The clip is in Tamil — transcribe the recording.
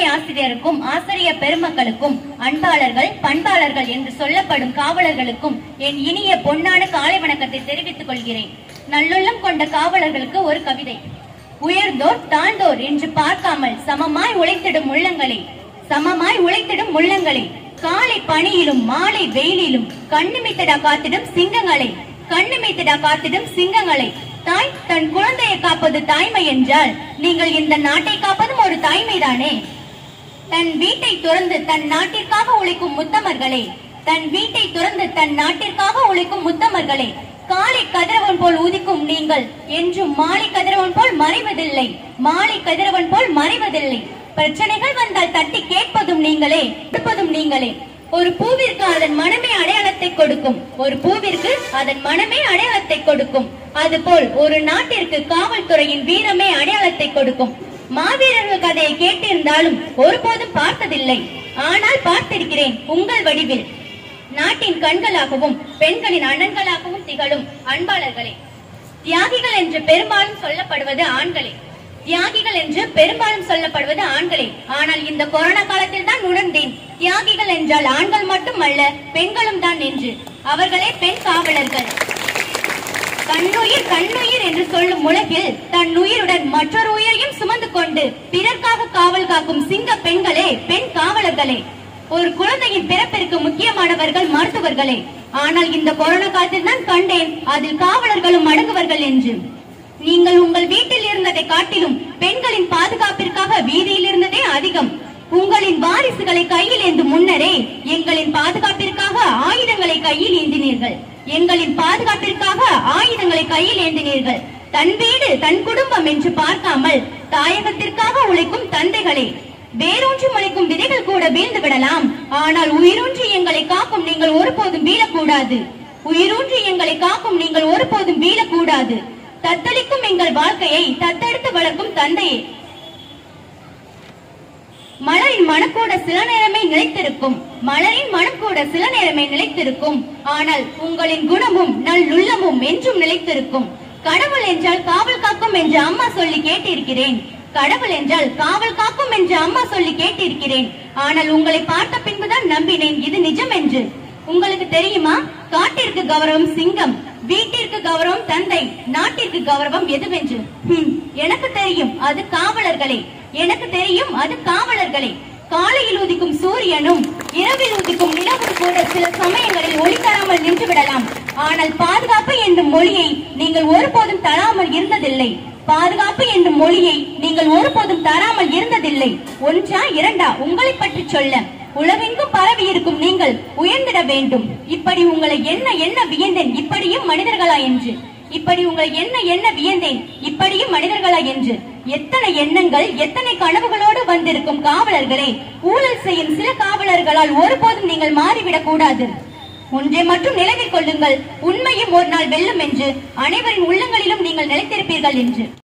ஆசிரியருக்கும் ஆசிரியர் பெருமக்களுக்கும் அன்பாளர்கள் பண்பாளர்கள் என்று சொல்லப்படும் காவலர்களுக்கும் என் இனிய பொன்னான காலை வணக்கத்தை தெரிவித்துக் கொள்கிறேன் நல்லுள்ளம் கொண்ட காவலர்களுக்கு ஒரு கவிதை உயர்ந்தோர் தாழ்ந்தோர் என்று பார்க்காமல் சமமாய் உழைத்திடும் உள்ளங்களே சமமாய் உழைத்திடும் உள்ளங்களே காலை பணியிலும் மாலை வெயிலிலும் கண்ணுமித்தடா காத்திடும் சிங்கங்களே கண்ணுமித்தடா காத்திடும் சிங்கங்களே தாய் தன் குழந்தையை காப்பது தாய்மை என்றால் நீங்கள் இந்த நாட்டை காப்பதும் ஒரு தாய்மைதானே தன் வீட்டை துறந்து தன் நாட்டிற்காக உழைக்கும் முத்தமர்களே தன் வீட்டை துறந்து தன் நாட்டிற்காக உழைக்கும் முத்தமர்களே காலை கதிரவன் போல் உதிக்கும் நீங்கள் என்றும் மாலை கதிரவன் போல் மறைவதில்லை மாலை கதிரவன் போல் மறைவதில்லை பிரச்சனைகள் வந்தால் தட்டி கேட்பதும் நீங்களே கொடுப்பதும் நீங்களே ஒரு பூவிற்கு அதன் மனமே அடையாளத்தை கொடுக்கும் ஒரு பூவிற்கு அதன் மனமே அடையாளத்தை கொடுக்கும் அதுபோல் ஒரு நாட்டிற்கு காவல்துறையின் வீரமே அடையாளத்தை கொடுக்கும் மாவீரர்கள் கதையை கேட்டிருந்தாலும் ஒருபோதும் பார்த்ததில்லை ஆனால் பார்த்திருக்கிறேன் உங்கள் வடிவில் நாட்டின் கண்களாகவும் பெண்களின் அண்ணன்களாகவும் திகழும் அன்பாளர்களே தியாகிகள் என்று பெரும்பாலும் சொல்லப்படுவது ஆண்களே தியாகிகள் என்று பெரும்பாலும் சொல்லப்படுவது ஆண்களே ஆனால் இந்த கொரோனா காலத்தில் தான் உணர்ந்தேன் தியாகிகள் என்றால் ஆண்கள் மட்டும் அல்ல பெண்களும் தான் என்று அவர்களே பெண் காவலர்கள் கண்ணுயிர் கண்ணுயிர் என்று சொல்லும் உலகில் தன் உயிருடன் மற்றொரு உயிரையும் சுமந்து கொண்டு பிறர்க்காக காவல் காக்கும் சிங்க பெண்களே பெண் காவலர்களே ஒரு குழந்தையின் பிறப்பிற்கு முக்கியமானவர்கள் மருத்துவர்களே ஆனால் இந்த கொரோனா காலத்தில் தான் கண்டேன் அதில் காவலர்களும் அடங்குவர்கள் என்று நீங்கள் உங்கள் வீட்டில் இருந்ததை காட்டிலும் பெண்களின் பாதுகாப்பிற்காக வீதியில் இருந்ததே அதிகம் உங்களின் வாரிசுகளை கையில் ஏந்தும் முன்னரே எங்களின் பாதுகாப்பிற்காக ஆயுதங்களை கையில் ஏந்தினீர்கள் எங்களின் பாதுகாப்பிற்காக ஆயுதங்களை கையில் ஏந்தினீர்கள் தன் வீடு தன் குடும்பம் என்று பார்க்காமல் தாயகத்திற்காக உழைக்கும் தந்தைகளே வேரூன்றி முளைக்கும் விதைகள் கூட வீழ்ந்து விடலாம் ஆனால் உயிரூன்றி எங்களை காக்கும் நீங்கள் ஒருபோதும் வீழக்கூடாது உயிரூன்றி எங்களை காக்கும் நீங்கள் ஒருபோதும் வீழக்கூடாது தத்தளிக்கும் எங்கள் வாழ்க்கையை தத்தெடுத்து வளர்க்கும் தந்தையே மலரின் மனக்கூட சில நேரமே நிலைத்திருக்கும் மலரின் மனம் கூட சில நேரமே நிலைத்திருக்கும் ஆனால் உங்களின் குணமும் நல்லுள்ளமும் என்றும் நிலைத்திருக்கும் கடவுள் என்றால் காவல் காக்கும் என்று அம்மா சொல்லி கேட்டிருக்கிறேன் கடவுள் என்றால் காவல் காக்கும் என்று அம்மா சொல்லி கேட்டிருக்கிறேன் ஆனால் உங்களை பார்த்த பின்புதான் நம்பினேன் இது நிஜம் என்று உங்களுக்கு தெரியுமா காட்டிற்கு கௌரவம் சிங்கம் வீட்டிற்கு கௌரவம் தந்தை நாட்டிற்கு கௌரவம் எதுவென்று ஹம், எனக்கு தெரியும் அது காவலர்களே எனக்கு தெரியும் அது காவலர்களே காலையில் உதிக்கும் சூரியனும் இரவில் உதிக்கும் நிலவும் கூட சில சமயங்களில் ஒளி தராமல் நின்று விடலாம் ஆனால் பாதுகாப்பு என்னும் மொழியை நீங்கள் ஒருபோதும் தராமல் இருந்ததில்லை பாதுகாப்பு என்னும் மொழியை நீங்கள் ஒருபோதும் தராமல் இருந்ததில்லை ஒன்றா இரண்டா உங்களை பற்றி சொல்ல உலகெங்கும் பரவி இருக்கும் நீங்கள் உயர்ந்திட வேண்டும் இப்படி உங்களை என்ன என்ன வியந்தேன் இப்படியும் மனிதர்களா என்று இப்படி உங்களை என்ன என்ன வியந்தேன் இப்படியும் மனிதர்களா என்று எத்தனை எண்ணங்கள் எத்தனை கனவுகளோடு வந்திருக்கும் காவலர்களே ஊழல் செய்யும் சில காவலர்களால் ஒருபோதும் நீங்கள் மாறிவிடக் கூடாது ஒன்றை மட்டும் நினைவில் கொள்ளுங்கள் உண்மையும் ஒரு நாள் வெல்லும் என்று அனைவரின் உள்ளங்களிலும் நீங்கள் நிலைத்திருப்பீர்கள் என்று